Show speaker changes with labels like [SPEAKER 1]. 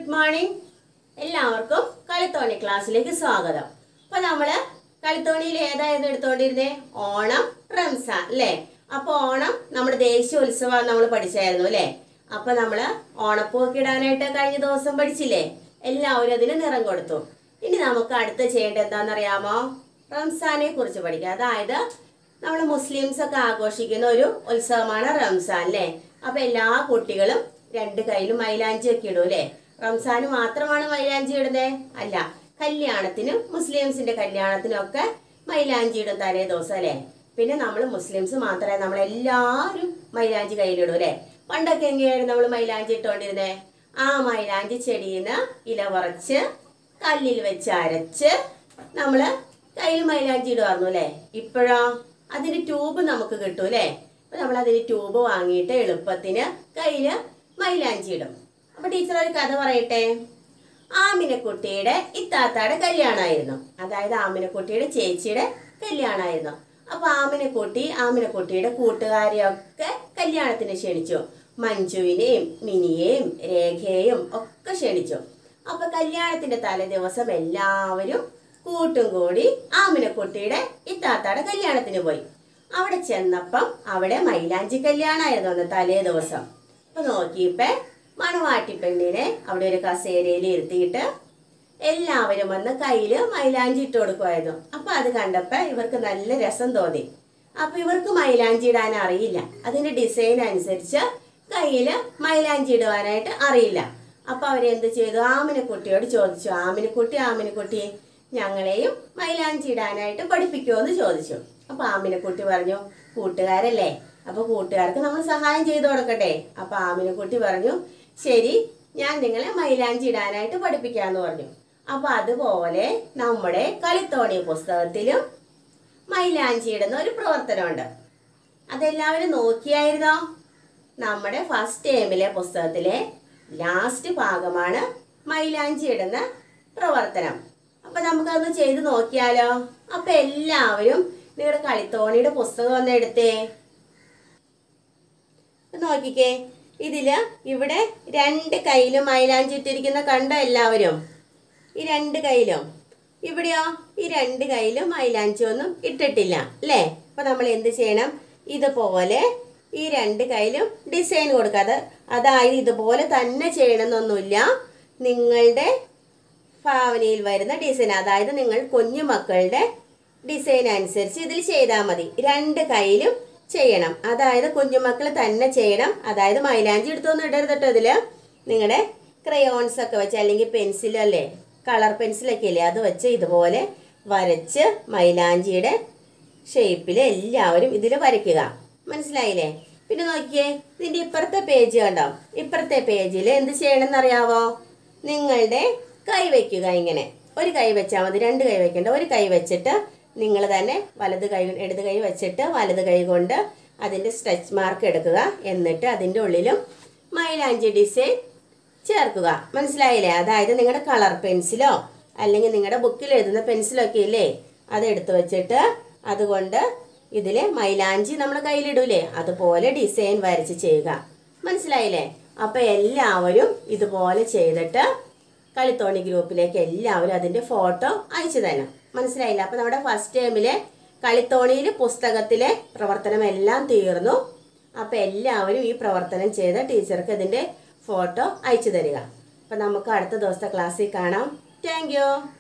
[SPEAKER 1] good morning എല്ലാവർക്കും കളിത്തോണി ക്ലാസ്സിലേക്ക് സ്വാഗതം അപ്പൊ നമ്മള് കളിത്തോണിയിൽ ഏതായിരുന്നു എടുത്തോണ്ടിരുന്നേ ഓണം റംസാൻ അല്ലേ അപ്പൊ ഓണം നമ്മുടെ ദേശീയ ഉത്സവം നമ്മൾ പഠിച്ചായിരുന്നു അല്ലേ അപ്പൊ നമ്മള് ഓണപ്പൂവൊക്കെ ഇടാനായിട്ട് കഴിഞ്ഞ ദിവസം പഠിച്ചില്ലേ എല്ലാവരും അതിന് നിറം കൊടുത്തു ഇനി നമുക്ക് അടുത്ത് ചെയ്യേണ്ടത് എന്താണെന്നറിയാമോ റംസാനെ കുറിച്ച് പഠിക്കാം അതായത് നമ്മൾ മുസ്ലിംസ് ഒക്കെ ആഘോഷിക്കുന്ന ഒരു ഉത്സവമാണ് റംസാൻ അല്ലേ അപ്പൊ എല്ലാ കുട്ടികളും രണ്ട് കയ്യിലും മൈലാഞ്ചി ഒക്കെ ഇടും അല്ലേ റംസാന് മാത്രമാണ് മൈലാഞ്ചി ഇടുന്നത് അല്ല കല്യാണത്തിനും മുസ്ലിംസിന്റെ കല്യാണത്തിനും ഒക്കെ മൈലാഞ്ചി ഇടും തലേ ദിവസം അല്ലേ പിന്നെ നമ്മൾ മുസ്ലിംസ് മാത്രമേ നമ്മളെല്ലാവരും മൈലാഞ്ചി കയ്യിലിടും അല്ലേ പണ്ടൊക്കെ എങ്ങനെയായിരുന്നു നമ്മൾ മൈലാഞ്ചി ഇട്ടുകൊണ്ടിരുന്നേ ആ മൈലാഞ്ചി ചെടിയിൽ ഇല പറിച്ച് കല്ലിൽ വെച്ച് അരച്ച് നമ്മള് കയ്യിൽ മൈലാഞ്ചി ഇടുമായിരുന്നു അല്ലേ ഇപ്പോഴോ അതിന് ട്യൂബ് നമുക്ക് കിട്ടും അല്ലേ അപ്പൊ നമ്മൾ അതിന് ട്യൂബ് വാങ്ങിയിട്ട് എളുപ്പത്തിന് കയ്യില് മൈലാഞ്ചി ഇടും അപ്പൊ ടീച്ചർ ഒരു കഥ പറയട്ടെ ആമിനക്കുട്ടിയുടെ ഇത്താത്താടെ കല്യാണമായിരുന്നു അതായത് ആമിനക്കുട്ടിയുടെ ചേച്ചിയുടെ കല്യാണമായിരുന്നു അപ്പൊ ആമിനക്കുട്ടി ആമിനക്കുട്ടിയുടെ കൂട്ടുകാരെയൊക്കെ കല്യാണത്തിന് ക്ഷണിച്ചു മഞ്ജുവിനെയും മിനിയെയും രേഖയെയും ഒക്കെ ക്ഷണിച്ചു അപ്പൊ കല്യാണത്തിന്റെ തലേ ദിവസം എല്ലാവരും കൂട്ടും കൂടി ആമിനക്കുട്ടിയുടെ ഇത്താത്താടെ കല്യാണത്തിന് പോയി അവിടെ ചെന്നപ്പം അവിടെ മൈലാഞ്ചി കല്യാണമായിരുന്നു അന്ന് തലേ ദിവസം അപ്പൊ നോക്കിയപ്പോ മണവാട്ടി പെണ്ണിനെ അവിടെ ഒരു കസേരയിൽ ഇരുത്തിയിട്ട് എല്ലാവരും വന്ന് കയ്യില് മൈലാഞ്ചി ഇട്ട് കൊടുക്കുമായിരുന്നു അപ്പൊ അത് കണ്ടപ്പോ ഇവർക്ക് നല്ല രസം തോന്നി അപ്പൊ ഇവർക്ക് മൈലാഞ്ചി ഇടാൻ അറിയില്ല അതിന്റെ ഡിസൈൻ അനുസരിച്ച് കയ്യില് മൈലാഞ്ചി ഇടുവാനായിട്ട് അറിയില്ല അപ്പൊ അവരെന്ത് ചെയ്തു ആമിനക്കുട്ടിയോട് ചോദിച്ചു ആമിനക്കുട്ടി ആമിനക്കുട്ടി ഞങ്ങളെയും മൈലാഞ്ചി ഇടാനായിട്ട് പഠിപ്പിക്കുമോ എന്ന് ചോദിച്ചു അപ്പൊ ആമിനക്കുട്ടി പറഞ്ഞു കൂട്ടുകാരല്ലേ അപ്പൊ കൂട്ടുകാർക്ക് നമ്മൾ സഹായം ചെയ്തു കൊടുക്കട്ടെ അപ്പൊ ആമിനക്കുട്ടി പറഞ്ഞു ശരി ഞാൻ നിങ്ങളെ മൈലാഞ്ചി ഇടാനായിട്ട് പഠിപ്പിക്കാന്ന് പറഞ്ഞു അപ്പൊ അതുപോലെ നമ്മുടെ കളിത്തോണി പുസ്തകത്തിലും മൈലാഞ്ചി ഇടുന്ന ഒരു പ്രവർത്തനമുണ്ട് അതെല്ലാവരും നോക്കിയായിരുന്നോ നമ്മുടെ ഫസ്റ്റ് ടേമിലെ പുസ്തകത്തിലെ ലാസ്റ്റ് ഭാഗമാണ് മൈലാഞ്ചി ഇടുന്ന പ്രവർത്തനം അപ്പൊ നമുക്കതൊന്ന് ചെയ്ത് നോക്കിയാലോ അപ്പൊ എല്ലാവരും നിങ്ങളുടെ കളിത്തോണിയുടെ പുസ്തകം ഒന്ന് എടുത്തേ ഇത് നോക്കിക്കേ ഇതില് ഇവിടെ രണ്ട് കയ്യിലും മൈലാഞ്ചി ഇട്ടിരിക്കുന്ന കണ്ടോ എല്ലാവരും ഈ രണ്ട് കയ്യിലും ഇവിടെയോ ഈ രണ്ട് കയ്യിലും മൈലാഞ്ചി ഒന്നും ഇട്ടിട്ടില്ല അല്ലേ അപ്പൊ നമ്മൾ എന്ത് ചെയ്യണം ഇതുപോലെ ഈ രണ്ട് കയ്യിലും ഡിസൈൻ കൊടുക്കാതെ അതായത് ഇതുപോലെ തന്നെ ചെയ്യണമെന്നൊന്നുമില്ല നിങ്ങളുടെ ഭാവനയിൽ വരുന്ന ഡിസൈൻ അതായത് നിങ്ങൾ കുഞ്ഞു മക്കളുടെ ഡിസൈൻ അനുസരിച്ച് ഇതിൽ ചെയ്താൽ മതി രണ്ട് കയ്യിലും ചെയ്യണം അതായത് കുഞ്ഞുമക്കൾ തന്നെ ചെയ്യണം അതായത് മൈലാഞ്ചി എടുത്തൊന്നും ഇടരുത് കേട്ടോ ഇതില് നിങ്ങളുടെ ക്രയോൺസ് ഒക്കെ വെച്ച് അല്ലെങ്കിൽ പെൻസിലല്ലേ കളർ പെൻസിലൊക്കെ ഇല്ലേ അത് വെച്ച് ഇതുപോലെ വരച്ച് മൈലാഞ്ചിയുടെ ഷേപ്പിൽ എല്ലാവരും ഇതിൽ വരയ്ക്കുക മനസ്സിലായില്ലേ പിന്നെ നോക്കിയേ ഇതിൻ്റെ ഇപ്പുറത്തെ പേജ് കണ്ടോ ഇപ്പുറത്തെ പേജിൽ എന്ത് ചെയ്യണമെന്ന് അറിയാവോ നിങ്ങളുടെ കൈ വയ്ക്കുക ഇങ്ങനെ ഒരു കൈ വെച്ചാൽ മതി രണ്ട് കൈ വെക്കേണ്ട ഒരു കൈ വെച്ചിട്ട് നിങ്ങൾ തന്നെ വലത് കൈ ഇടത് കൈ വെച്ചിട്ട് വലത് കൈ കൊണ്ട് അതിൻ്റെ സ്ട്രെച്ച് മാർക്ക് എടുക്കുക എന്നിട്ട് അതിൻ്റെ ഉള്ളിലും മൈലാഞ്ചി ഡിസൈൻ ചേർക്കുക മനസ്സിലായില്ലേ അതായത് നിങ്ങളുടെ കളർ പെൻസിലോ അല്ലെങ്കിൽ നിങ്ങളുടെ ബുക്കിൽ എഴുതുന്ന പെൻസിലോ ഒക്കെ ഇല്ലേ അത് എടുത്തു വെച്ചിട്ട് അതുകൊണ്ട് ഇതിൽ മൈലാഞ്ചി നമ്മുടെ കയ്യിലിടൂലേ അതുപോലെ ഡിസൈൻ വരച്ച് ചെയ്യുക മനസ്സിലായില്ലേ അപ്പം എല്ലാവരും ഇതുപോലെ ചെയ്തിട്ട് കളിത്തോണി ഗ്രൂപ്പിലേക്ക് എല്ലാവരും അതിൻ്റെ ഫോട്ടോ അയച്ചു തരണം മനസ്സിലായില്ല അപ്പം നമ്മുടെ ഫസ്റ്റ് ടൈമിലെ കളിത്തോണിയിൽ പുസ്തകത്തിലെ പ്രവർത്തനം എല്ലാം തീർന്നു അപ്പം എല്ലാവരും ഈ പ്രവർത്തനം ചെയ്ത് ടീച്ചർക്ക് ഇതിൻ്റെ ഫോട്ടോ അയച്ചു തരിക അപ്പം നമുക്ക് അടുത്ത ദിവസത്തെ ക്ലാസ്സിൽ കാണാം താങ്ക്